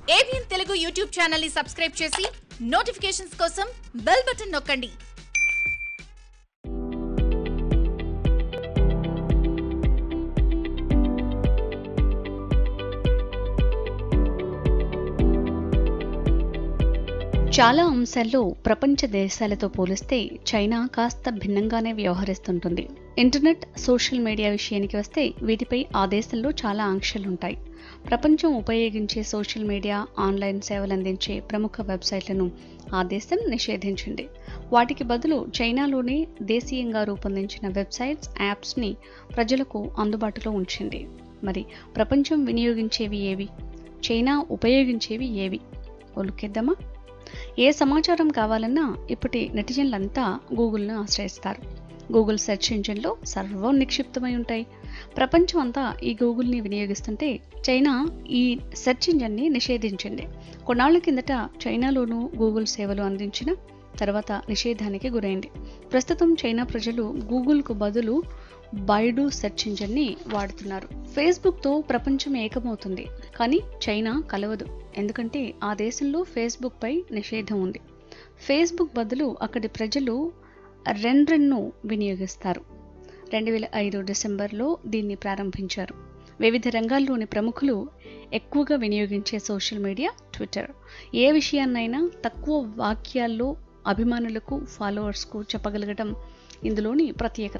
ABN Telugu YouTube channel ని subscribe చేసి notifications కోసం బెల్ బటన్ నొక్కండి చాలా అంశాల్లో ప్రపంచ దేశాలతో పోలిస్తే చైనా కాస్త భిన్నంగానే వ్యవహరిస్తుంటుంది ఇంటర్నెట్ సోషల్ మీడియా విషయానికి వస్తే వీటిపై ఆ దేశంలో చాలా ఆంక్షలుంటాయి ప్రపంచం ఉపయోగించే సోషల్ మీడియా ఆన్లైన్ సేవలు అందించే ప్రముఖ వెబ్సైట్లను ఆ దేశం నిషేధించింది వాటికి బదులు చైనాలోనే దేశీయంగా రూపొందించిన వెబ్సైట్స్ యాప్స్ని ప్రజలకు అందుబాటులో ఉంచింది మరి ప్రపంచం వినియోగించేవి ఏవి చైనా ఉపయోగించేవి ఏవి ఒలుకెద్దామా ఏ సమాచారం కావాలన్నా ఇప్పటి నెటిజన్లంతా గూగుల్ను ఆశ్రయిస్తారు గూగుల్ సెర్చ్ ఇంజిన్లో సర్వం నిక్షిప్తమై ఉంటాయి ప్రపంచం అంతా ఈ గూగుల్ని వినియోగిస్తుంటే చైనా ఈ సెర్చ్ ఇంజిన్ని నిషేధించింది కొన్నాళ్ల కిందట చైనాలోనూ గూగుల్ సేవలు అందించిన తర్వాత నిషేధానికి గురైంది ప్రస్తుతం చైనా ప్రజలు గూగుల్కు బదులు బైడు సెర్చ్ ఇంజిన్ని వాడుతున్నారు ఫేస్బుక్తో ప్రపంచం ఏకమవుతుంది కానీ చైనా కలవదు ఎందుకంటే ఆ దేశంలో ఫేస్బుక్ పై నిషేధం ఉంది ఫేస్బుక్ బదులు అక్కడి ప్రజలు రెన్రెన్ను వినియోగిస్తారు రెండు వేల ఐదు డిసెంబర్లో దీన్ని ప్రారంభించారు వివిధ రంగాల్లోని ప్రముఖులు ఎక్కువగా వినియోగించే సోషల్ మీడియా ట్విట్టర్ ఏ విషయాన్నైనా తక్కువ వాక్యాల్లో అభిమానులకు ఫాలోవర్స్కు చెప్పగలగడం ఇందులోని ప్రత్యేకత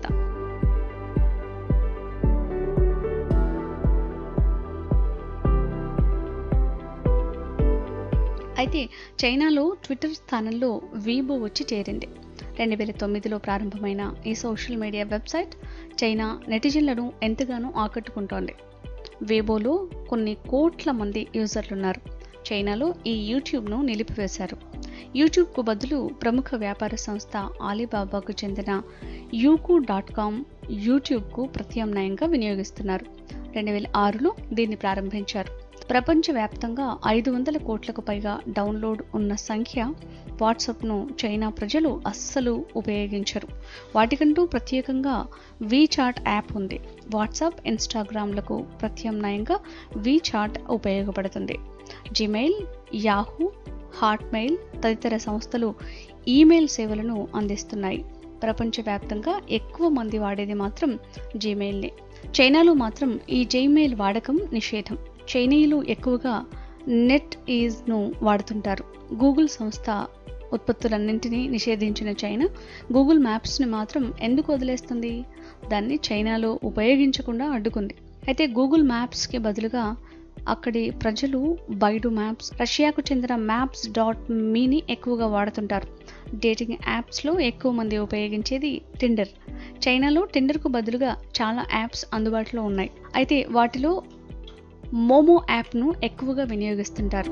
అయితే చైనాలో ట్విట్టర్ స్థానంలో వీబో వచ్చి చేరింది రెండు వేల తొమ్మిదిలో ప్రారంభమైన ఈ సోషల్ మీడియా వెబ్సైట్ చైనా నెటిజన్లను ఎంతగానో ఆకట్టుకుంటోంది వీబోలో కొన్ని కోట్ల మంది యూజర్లున్నారు చైనాలో ఈ యూట్యూబ్ను నిలిపివేశారు యూట్యూబ్కు బదులు ప్రముఖ వ్యాపార సంస్థ ఆలీబాబాకు చెందిన యూకు డాట్ కామ్ యూట్యూబ్కు ప్రత్యామ్నాయంగా వినియోగిస్తున్నారు రెండు వేల ఆరులో దీన్ని ప్రారంభించారు ప్రపంచవ్యాప్తంగా ఐదు వందల కోట్లకు పైగా డౌన్లోడ్ ఉన్న సంఖ్య వాట్సాప్ను చైనా ప్రజలు అస్సలు ఉపయోగించరు వాటికంటూ ప్రత్యేకంగా వీచాట్ యాప్ ఉంది వాట్సాప్ ఇన్స్టాగ్రామ్లకు ప్రత్యామ్నాయంగా వీచాట్ ఉపయోగపడుతుంది జీమెయిల్ యాహూ హాట్మెయిల్ తదితర సంస్థలు ఈమెయిల్ సేవలను అందిస్తున్నాయి ప్రపంచవ్యాప్తంగా ఎక్కువ మంది వాడేది మాత్రం జీమెయిల్ని చైనాలో మాత్రం ఈ జీమెయిల్ వాడకం నిషేధం చైనీయులు ఎక్కువగా నెట్ ఈజ్ను వాడుతుంటారు గూగుల్ సంస్థ ఉత్పత్తులన్నింటినీ నిషేధించిన చైనా గూగుల్ మ్యాప్స్ని మాత్రం ఎందుకు వదిలేస్తుంది దాన్ని చైనాలో ఉపయోగించకుండా అడ్డుకుంది అయితే గూగుల్ మ్యాప్స్కి బదులుగా అక్కడి ప్రజలు బైడు మ్యాప్స్ రష్యాకు చెందిన మ్యాప్స్ డాట్ మీని ఎక్కువగా వాడుతుంటారు డేటింగ్ యాప్స్లో ఎక్కువ మంది ఉపయోగించేది టిండర్ చైనాలో టిండర్కు బదులుగా చాలా యాప్స్ అందుబాటులో ఉన్నాయి అయితే వాటిలో మోమో యాప్ను ఎక్కువగా వినియోగిస్తుంటారు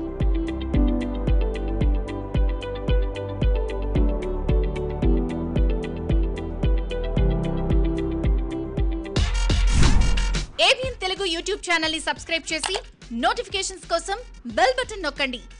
ఏబిఎన్ తెలుగు యూట్యూబ్ ఛానల్ ని సబ్స్క్రైబ్ చేసి నోటిఫికేషన్స్ కోసం బెల్ బటన్ నొక్కండి